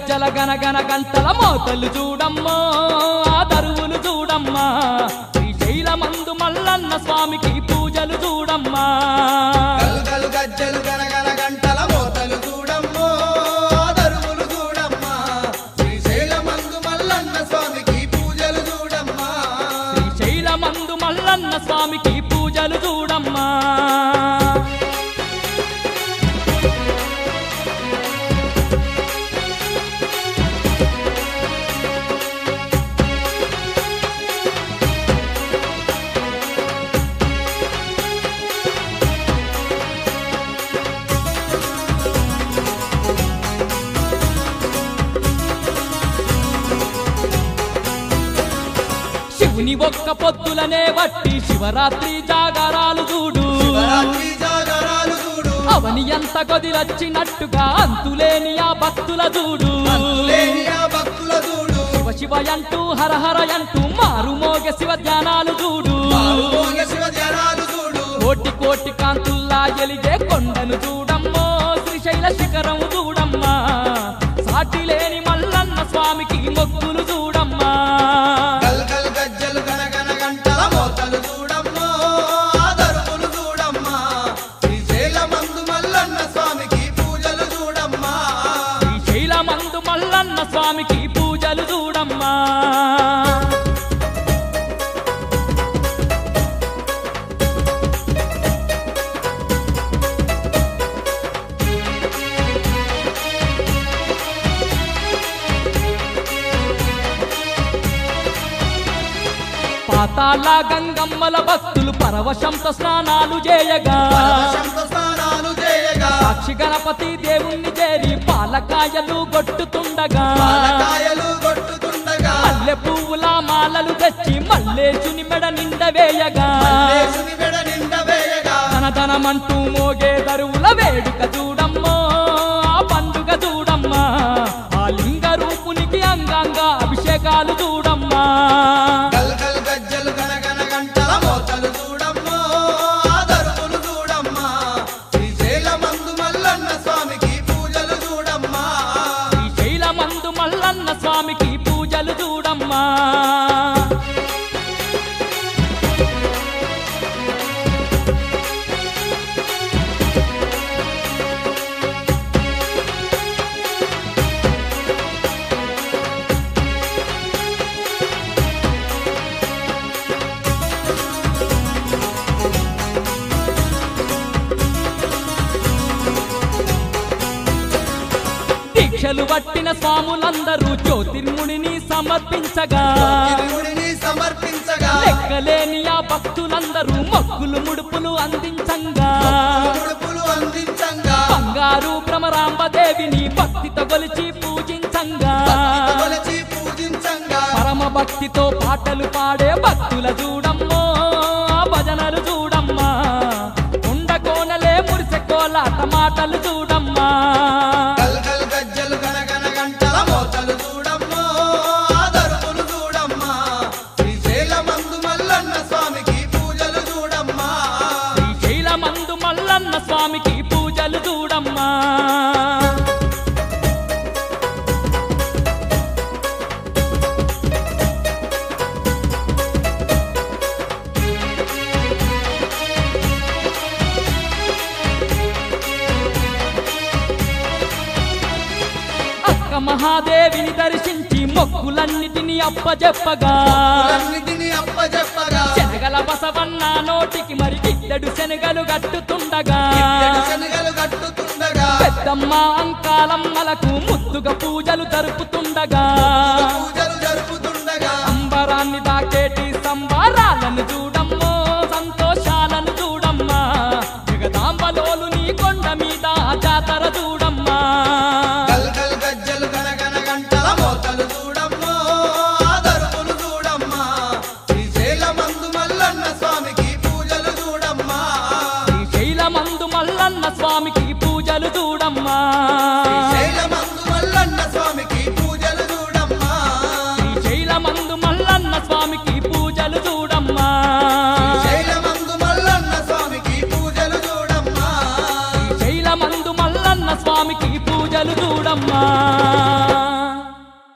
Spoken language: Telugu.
గజ్జల గనగన గంటల మోతలు చూడమ్మో ఆ దరువులు చూడమ్మా శ్రీశైలమందు మల్లన్న స్వామికి పూజలు చూడమ్మా గలు గలు గజ్జలు గనగన గంటల మోతలు చూడమ్మో దరువులు చూడమ్మా శ్రీశైలమందు మల్లన్న స్వామికి పూజలు చూడమ్మా శ్రీశైలమందు మల్లన్న స్వామికి పూజలు చూడమ్మా శివుని ఒక్క పొద్దులనే వట్టి శివరాత్రి జాగారాలు చూడు శివరాత్రి జాగరాలు చూడు అవని ఎంత కొదిలొచ్చినట్టుగా అంతులేని ఆ భక్తుల చూడు లేని ఆ భక్తుల చూడు శివ శివ అంటూ హర హర అంటూ మారు మోగ శివ ధ్యానాలు చూడు పాల్గొంగ శివ జనాలు చూడు కోటి కోటి కాంతుల్లా ఎలిగే కొండను చూడమ్మో శ్రీశైల శిఖరం చూడమ్మా సాటి లేని మల్లన్న స్వామికి మొక్కులు చూడమ్మా గల్ గల్ గజ్జలు గనగన గంటల మోతలు చూడమ్మో దరువులు చూడమ్మా శ్రీశైలమందు మల్లన్న స్వామికి పూజలు చూడమ్మా శ్రీశైలమందు మల్లన్న స్వామికి పూజలు చూడమ్మా పాతాళ గంగమ్మల భక్తులు పరవశంతో స్నానాలు చేయగా పరవశంతో స్నానాలు చేయగా సాక్షి గణపతి దేవుణ్ణి చేరి పాలకాయలు కొట్టుతుండగా పాలకాయలు కొట్టుతుండగా మల్లె పువ్వుల మాలలు తెచ్చి మల్లేచుని మెడ నిండవేయగా దేశుని వెడ నిండ వేయగా తనతనమంటూ మోగే దరువుల వేడుక చూడమ్మో ఆ పండుగ చూడమ్మా ఆ లింగ రూపునికి అంగంగా అభిషేకాలు చూడమ్మా గల్ గల్ గజ్జలు గనగన గంటల మోతలు చూడమ్మో దరువులు చూడమ్మా శ్రీశైలమందు మల్లన్న స్వామికి పూజలు చూడమ్మా శ్రీశైలమందు మల్లన్న స్వామికి పూజలు చూడమ్మా దీక్షలు పట్టిన స్వాములందరూ జ్యోతిర్ముడిని సమర్పించగా తిరుముడిని సమర్పించగా లెక్కలేని ఆ భక్తులందరూ మొక్కులు ముడుపులు అందించంగా ముడుపులు అందించంగా బంగారు భ్రమరాంబదేవిని భక్తితో కొలిచి పూజించంగా కొలచి పూజించంగా పరమ భక్తితో పాటలు పాడే భక్తుల చూడమ్మో ఆ భజనలు చూడమ్మా ఉండ కోనలే మురిసె కోలాట మాటలు చూడమ్మా గల్ గల్ గజ్జలు గనగన గంటల మోతలు చూడమ్మో దరువులు చూడమ్మా శ్రీశైలమందు మల్లన్న స్వామికి పూజలు చూడమ్మా శ్రీశైలమందు మల్లన్న స్వామికి పూజలు చూడమ్మా అక్క మహాదేవిని దర్శించి మొక్కులన్నిటినీ అప్పజెప్పగా అన్నిటిని అప్పజెప్పగా శనగల బసవన్న నోటికి మరి గిద్దెడు శనగలు గట్టుతుండగా ఎడు శనగలు కట్టుతుండగా పెద్దమ్మ అంకాలమ్మలకు ముద్దుగా పూజలు జరుపుతుండగా పూజలు జరుపుతుండగా అంబరాన్ని దాకేటి సంబారాలను చూడమ్మో సంతోషాలను చూడమ్మా జగదాంబలోలు నీ కొండ మీద ఆ జాతర చూడమ్మా గల్ గల్ గజ్జలు గనగన గంటల మోతలు చూడమ్మో దరువులు చూడమ్మా శ్రీశైలమందు మల్లన్న స్వామికి పూజలు చూడమ్మా శ్రీశైలమందు మల్లన్న స్వామికి పూజలు చూడమ్మా శ్రీశైలమందు మల్లన్న స్వామికి పూజలు చూడమ్మా శ్రీశైలమందు మల్లన్న స్వామికి పూజలు చూడమ్మా శ్రీశైలమందు మల్లన్న స్వామికి పూజలు చూడమ్మా శ్రీశైలమందు మల్లన్న స్వామికి పూజలు చూడమ్మా